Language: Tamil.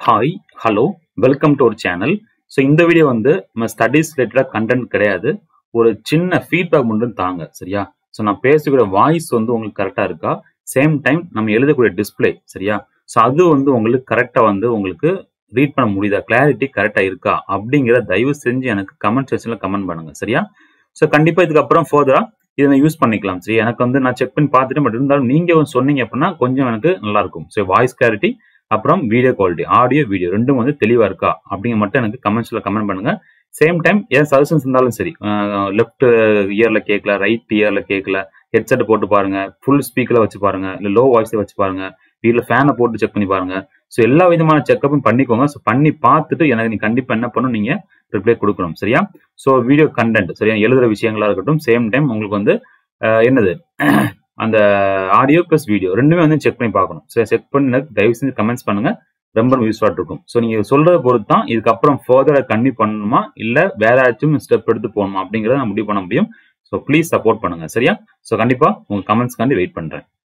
ஹாய் ஹலோ வெல்கம் டு ஒரு சேனல் ஸோ இந்த வீடியோ வந்து நம்ம ஸ்டடீஸ் ரிலேட்டடாக கண்டென்ட் கிடையாது ஒரு சின்ன ஃபீட்பேக் மட்டும் தாங்க சரியா ஸோ நான் பேசக்கூடிய வாய்ஸ் வந்து உங்களுக்கு கரெக்டாக இருக்கா சேம் டைம் நம்ம எழுதக்கூடிய டிஸ்பிளே சரியா ஸோ அது வந்து உங்களுக்கு கரெக்டாக வந்து உங்களுக்கு ரீட் பண்ண முடியுதா கிளாரிட்டி கரெக்டாக இருக்கா அப்படிங்கிற தயவு செஞ்சு எனக்கு கமெண்ட் செக்ஷனில் கமெண்ட் பண்ணுங்க சரியா ஸோ கண்டிப்பாக இதுக்கப்புறம் ஃபர்தராக இதை நான் யூஸ் பண்ணிக்கலாம் சரி எனக்கு வந்து நான் செக் பண்ணி பார்த்துட்டு பட் இருந்தாலும் நீங்கள் சொன்னீங்க அப்படின்னா கொஞ்சம் எனக்கு நல்லா இருக்கும் ஸோ வாய்ஸ் கிளாரிட்டி அப்புறம் வீடியோ குவாலிட்டி ஆடியோ வீடியோ ரெண்டும் வந்து தெளிவாக இருக்கா அப்படிங்க மட்டும் எனக்கு கமெண்ட்ஸில் கமெண்ட் பண்ணுங்க சேம் டைம் ஏன் சஜஷன்ஸ் இருந்தாலும் சரி லெஃப்ட் இயரில் கேட்கல ரைட் இயரில் கேட்கல ஹெட்செட் போட்டு பாருங்க ஃபுல் ஸ்பீக்கரில் வச்சு பாருங்க இல்லை லோ வாய்ஸில் வச்சு பாருங்க வீட்டில் ஃபேனை போட்டு செக் பண்ணி பாருங்க ஸோ எல்லா விதமான செக்கப்பும் பண்ணிக்கோங்க ஸோ பண்ணி பார்த்துட்டு எனக்கு நீ கண்டிப்பாக என்ன பண்ணணும் நீங்கள் ரிப்ளை கொடுக்கணும் சரியா ஸோ வீடியோ கண்டென்ட் சரியா எழுதுற விஷயங்களா இருக்கட்டும் சேம் டைம் உங்களுக்கு வந்து அஹ், என்னது அந்த ஆடியோ ப்ளஸ் வீடியோ ரெண்டுமே வந்து செக் பண்ணி பார்க்கணும் ஸோ செக் பண்ணி தயவு செஞ்சு கமெண்ட்ஸ் பண்ணுங்க ரொம்ப யூஸ்ஃபுல்லாக இருக்கும் ஸோ நீங்கள் சொல்றத பொறுத்து தான் இதுக்கப்புறம் ஃபர்தராக கன்டினியூ பண்ணணுமா இல்லை வேற ஏதாச்சும் ஸ்டெப் எடுத்து போகணுமா அப்படிங்கிறத நான் முடிவு பண்ண முடியும் ஸோ ப்ளீஸ் சப்போர்ட் பண்ணுங்க சரியா ஸோ கண்டிப்பாக உங்கள் கமெண்ட்ஸ்க்காண்டி வெயிட் பண்ணுறேன்